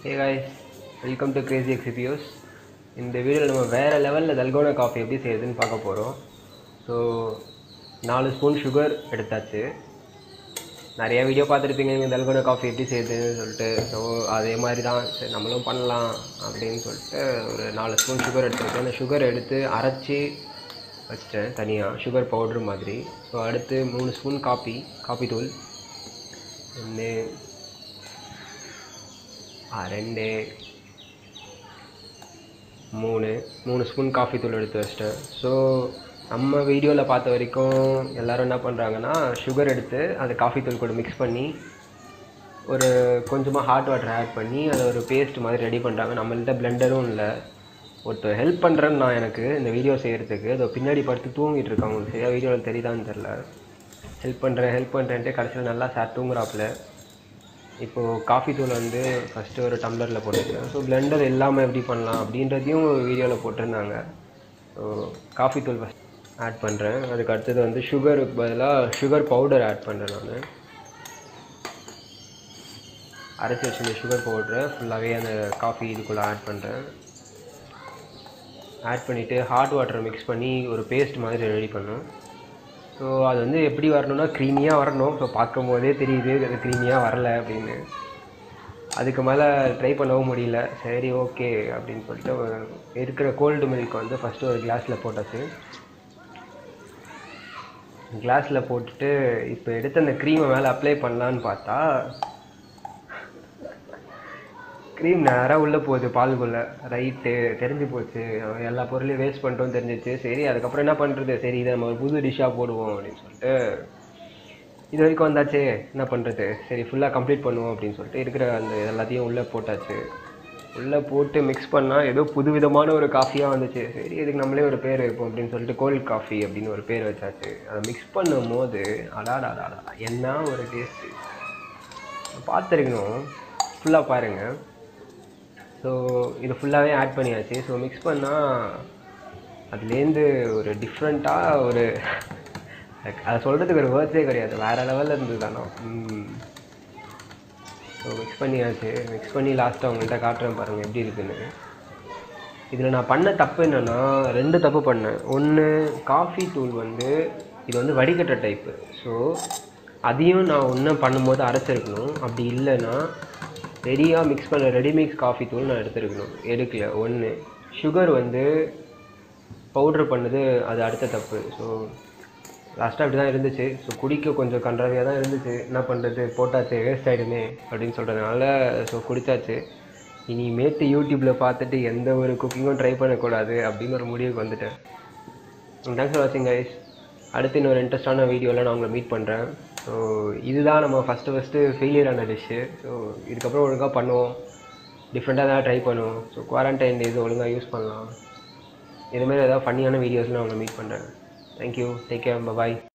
hey guys welcome to crazy எக்ஸிபியூஸ் இந்த வீடியோவில் நம்ம வேறு லெவலில் தல்கோனா காஃபி எப்படி செய்யுதுன்னு பார்க்க போகிறோம் ஸோ நாலு ஸ்பூன் சுகர் எடுத்தாச்சு நிறைய வீடியோ பார்த்துருப்பீங்க நீங்கள் தல்கோனா காஃபி எப்படி செய்யுதுன்னு சொல்லிட்டு ஸோ அதே மாதிரி தான் சரி நம்மளும் பண்ணலாம் அப்படின்னு சொல்லிட்டு ஒரு நாலு ஸ்பூன் சுகர் எடுத்துருக்கேன் அந்த சுகர் எடுத்து அரைச்சி வச்சிட்டேன் தனியாக சுகர் பவுட்ரு மாதிரி ஸோ அடுத்து மூணு ஸ்பூன் காப்பி காப்பி தூள் ஒன்று ஆ ரெண்டு மூணு மூணு ஸ்பூன் காஃபி தூள் எடுத்து வச்சிட்டேன் ஸோ நம்ம வீடியோவில் பார்த்த வரைக்கும் எல்லோரும் என்ன பண்ணுறாங்கன்னா சுகர் எடுத்து அதை காஃபி தூள் கூட மிக்ஸ் பண்ணி ஒரு கொஞ்சமாக ஹாட் வாட்டர் ஆட் பண்ணி அதை ஒரு பேஸ்ட் மாதிரி ரெடி பண்ணுறாங்க நம்மள்ட்ட பிளெண்டரும் இல்லை ஒருத்தர் ஹெல்ப் பண்ணுறேன்னு நான் எனக்கு இந்த வீடியோ செய்கிறதுக்கு அதை பின்னாடி படுத்து தூங்கிட்டு இருக்காங்க உங்களுக்கு சரியாக வீடியோவில் தெரியுதான்னு தெரில ஹெல்ப் பண்ணுறேன் ஹெல்ப் பண்ணுறேன்ட்டு கடைசியில் நல்லா சார் தூங்குறாப்புல இப்போது காஃபி தூள் வந்து ஃபஸ்ட்டு ஒரு டம்ளரில் போட்டுருக்கேன் ஸோ பிளெண்டர் இல்லாமல் எப்படி பண்ணலாம் அப்படின்றதையும் வீடியோவில் போட்டிருந்தாங்க ஸோ காஃபி தூள் ஃபஸ்ட் ஆட் பண்ணுறேன் அதுக்கு அடுத்தது வந்து சுகருக்கு பதிலாக சுகர் பவுடர் ஆட் பண்ணுறேன் நான் அரைச்சி வச்சிருந்த சுகர் பவுடரை ஃபுல்லாகவே அந்த காஃபி இதுக்குள்ளே ஆட் பண்ணுறேன் ஆட் பண்ணிவிட்டு ஹாட் வாட்டரை மிக்ஸ் பண்ணி ஒரு பேஸ்ட் மாதிரி ரெடி பண்ணோம் ஸோ அது வந்து எப்படி வரணும்னா க்ரீமியாக வரணும் ஸோ பார்க்கும் போதே தெரியுது அது க்ரீமியாக வரல அப்படின்னு அதுக்கு மேலே ட்ரை பண்ணவும் முடியல சரி ஓகே அப்படின்னு சொல்லிட்டு இருக்கிற கோல்டு மில்க் வந்து ஃபஸ்ட்டு ஒரு கிளாஸில் போட்டாச்சு கிளாஸில் போட்டுட்டு இப்போ எடுத்து அந்த க்ரீமை மேலே அப்ளை பண்ணலான்னு பார்த்தா க்ரீம் நேராக உள்ளே போகுது பாலுக்குள்ளே ரைட்டு தெரிஞ்சு போச்சு எல்லா பொருளையும் வேஸ்ட் பண்ணிட்டோம் தெரிஞ்சிச்சு சரி அதுக்கப்புறம் என்ன பண்ணுறது சரி இதை நம்ம ஒரு புது டிஷ்ஷாக போடுவோம் அப்படின்னு சொல்லிட்டு இது வரைக்கும் வந்தாச்சு என்ன பண்ணுறது சரி ஃபுல்லாக கம்ப்ளீட் பண்ணுவோம் அப்படின்னு சொல்லிட்டு இருக்கிற அந்த எல்லாத்தையும் உள்ளே போட்டாச்சு உள்ளே போட்டு மிக்ஸ் பண்ணால் ஏதோ புதுவிதமான ஒரு காஃபியாக வந்துச்சு சரி இதுக்கு நம்மளே ஒரு பேர் வைப்போம் அப்படின்னு சொல்லிட்டு கோல்ட் காஃபி அப்படின்னு ஒரு பேர் வச்சாச்சு அதை மிக்ஸ் பண்ணும் போது அடாடாடா என்ன ஒரு டேஸ்ட்டு பார்த்துருக்கணும் ஃபுல்லாக பாருங்கள் ஸோ இது ஃபுல்லாகவே ஆட் பண்ணியாச்சு ஸோ மிக்ஸ் பண்ணால் அதுலேருந்து ஒரு டிஃப்ரெண்ட்டாக ஒரு அதை சொல்கிறதுக்கு ஒரு வேர்ட்ஸே கிடையாது வேறு லெவலில் இருந்தது தானோ ஸோ மிக்ஸ் பண்ணியாச்சு மிக்ஸ் பண்ணி லாஸ்ட்டாக அவங்கள்ட்ட காட்டுறேன் பாருங்கள் எப்படி இருக்குன்னு இதில் நான் பண்ண தப்பு என்னென்னா ரெண்டு தப்பு பண்ணேன் ஒன்று காஃபி தூள் வந்து இது வந்து வடிகட்டுற டைப்பு ஸோ அதையும் நான் ஒன்றும் பண்ணும்போது அரைச்சிருக்கணும் அப்படி இல்லைன்னா ரெடியாக மிக்ஸ் பண்ண ரெடிமிக்ஸ் காஃபி தூள் நான் எடுத்துருக்கணும் எடுக்கல ஒன்று சுகர் வந்து பவுட்ரு பண்ணது அது அடுத்த தப்பு ஸோ லாஸ்ட்டாக அப்படி தான் இருந்துச்சு ஸோ குடிக்க கொஞ்சம் கன்றாவியாக தான் இருந்துச்சு என்ன பண்ணுறது போட்டாச்சு வேஸ்ட் ஆகிடுமே அப்படின்னு சொல்கிறதுனால ஸோ குடித்தாச்சு இனிமேட்டு யூடியூப்பில் பார்த்துட்டு எந்த ஒரு குக்கிங்கும் ட்ரை பண்ணக்கூடாது அப்படின்னு ஒரு முடிவுக்கு வந்துட்டேன் தேங்க்ஸ் ஃபார் வாட்சிங் கைஸ் அடுத்து இன்னொரு இன்ட்ரெஸ்டான வீடியோவில் நான் உங்களை மீட் பண்ணுறேன் ஸோ இதுதான் நம்ம ஃபஸ்ட்டு ஃபஸ்ட்டு ஃபெயிலியர் ஆன டிஷ்ஷு ஸோ இதுக்கப்புறம் ஒழுங்காக பண்ணுவோம் டிஃப்ரெண்ட்டாக தான் ட்ரை பண்ணுவோம் ஸோ குவாரண்டைன் இது ஒழுங்காக யூஸ் பண்ணலாம் இதுமாரி ஏதாவது ஃபன்னியான வீடியோஸில் நான் உங்களை மீட் பண்ணுறேன் தேங்க்யூ டேக் கேர் பாய்